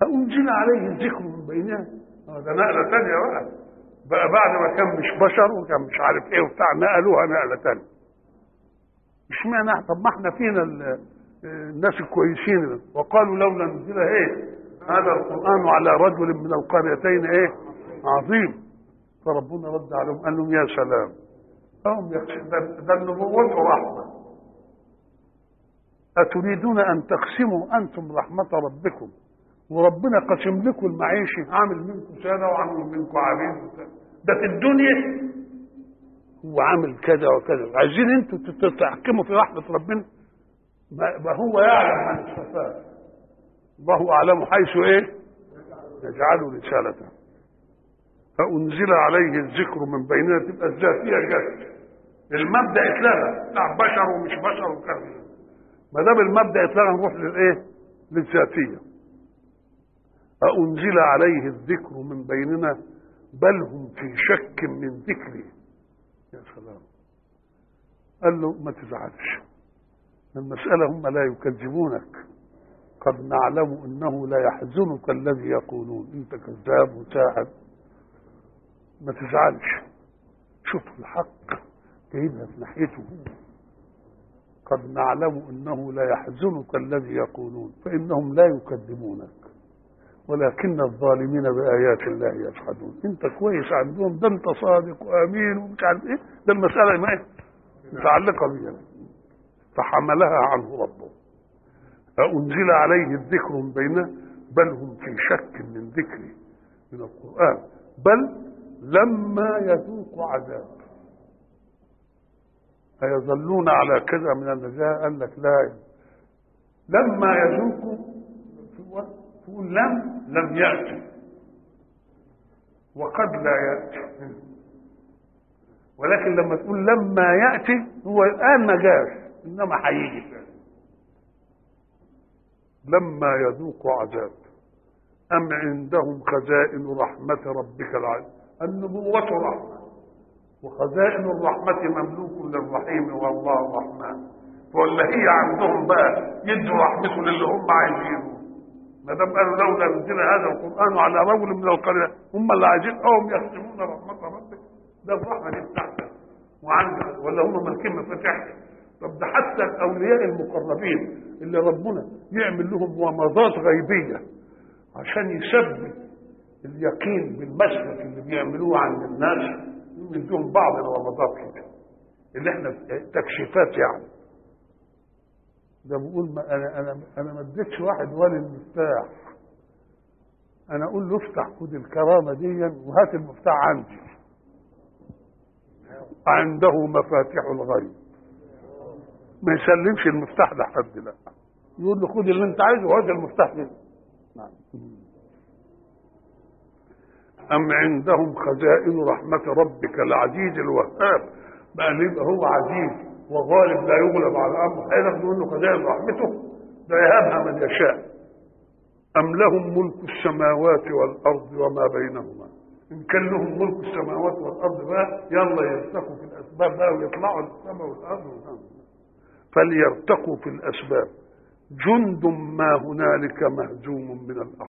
أنزل عليه الذكر من بيننا آه، ده نقلة تانية بقى بقى بعد ما كان مش بشر وكان مش عارف ايه وبتاع نقلوها نقلة تانية اشمعنى طب ما احنا فينا ال- الناس الكويسين وقالوا لولا نزل ايه هذا القرآن على رجل من القريتين ايه عظيم فربنا رد عليهم قال لهم يا سلام هم يخش- ده ده النبوة رحمة أتريدون أن تقسموا أنتم رحمة ربكم وربنا قسم لكم المعيشة عامل منكم سادة وعامل منكم عبيد وكذا. ده في الدنيا هو عامل كذا وكذا عايزين انتوا تت- تحكموا في رحمة ربنا ما ما هو يعلم من استفاد الله أعلم حيث إيه يجعل رسالته فأنزل عليه الذكر من بيننا تبقى الذاتية جت المبدأ اتلغى بتاع بشر ومش بشر وكذا ما دام المبدأ اتلغى نروح للإيه للذاتية أأنزل عليه الذكر من بيننا بل هم في شك من ذكري يا سلام قال له ما تزعلش المسألة هم لا يكذبونك قد نعلم انه لا يحزنك الذي يقولون انت كذاب وساحر ما تزعلش شوف الحق جايبها في ناحيته هو قد نعلم انه لا يحزنك الذي يقولون فانهم لا يكذبونك ولكن الظالمين بآيات الله يجحدون انت كويس عندهم ده انت صادق وامين ومش عارف ايه ده المسألة ما إيه؟ متعلقة بيها فحملها عنه ربه أنزل عليه الذكر من بيننا بل هم في شك من ذكري من القرآن بل لما يذوقوا عذاب أيظلون على كذا من النجاة قال لك لا لما يذوقوا تقول لم لم يأتي وقد لا يأتي ولكن لما تقول لما يأتي هو الآن ما جاش إنما هيجي فعلا لما يذوقوا عذاب أم عندهم خزائن رحمة ربك العزيز النبوة رحمة وخزائن الرحمة مملوك للرحيم والله الرحمن ولا هي عندهم بقى يدوا رحمته للي هم عايزينه ما دام قالوا لولا نزل هذا القرآن على رجل من القرية هم اللي عايزين هم يقسمون رحمة ربك ده الرحمة دي بتاعتك وعندك ولا هم مالكين مفاتيحها طب ده حتى الاولياء المقربين اللي ربنا يعمل لهم ومضات غيبيه عشان يثبت اليقين بالمسلك اللي بيعملوه عند الناس يديهم بعض الومضات كده اللي احنا تكشيفات يعني ده بقول ما انا انا انا ما اديتش واحد ولي المفتاح انا اقول له افتح خد الكرامه دي وهات المفتاح عندي عنده مفاتيح الغيب ما يسلمش المفتاح لحد لا يقول له خد اللي انت عايزه وهذا المفتاح كده نعم. أم عندهم خزائن رحمة ربك العزيز الوهاب بقى يبقى هو عزيز وغالب لا يغلب على أمره هياخدوا منه خزائن رحمته ده يهبها من يشاء أم لهم ملك السماوات والأرض وما بينهما إن كان لهم ملك السماوات والأرض بقى يلا يرتقوا في الأسباب بقى ويطلعوا السماء والأرض والأرض فليرتقوا في الأسباب جند ما هنالك مهزوم من الأحزاب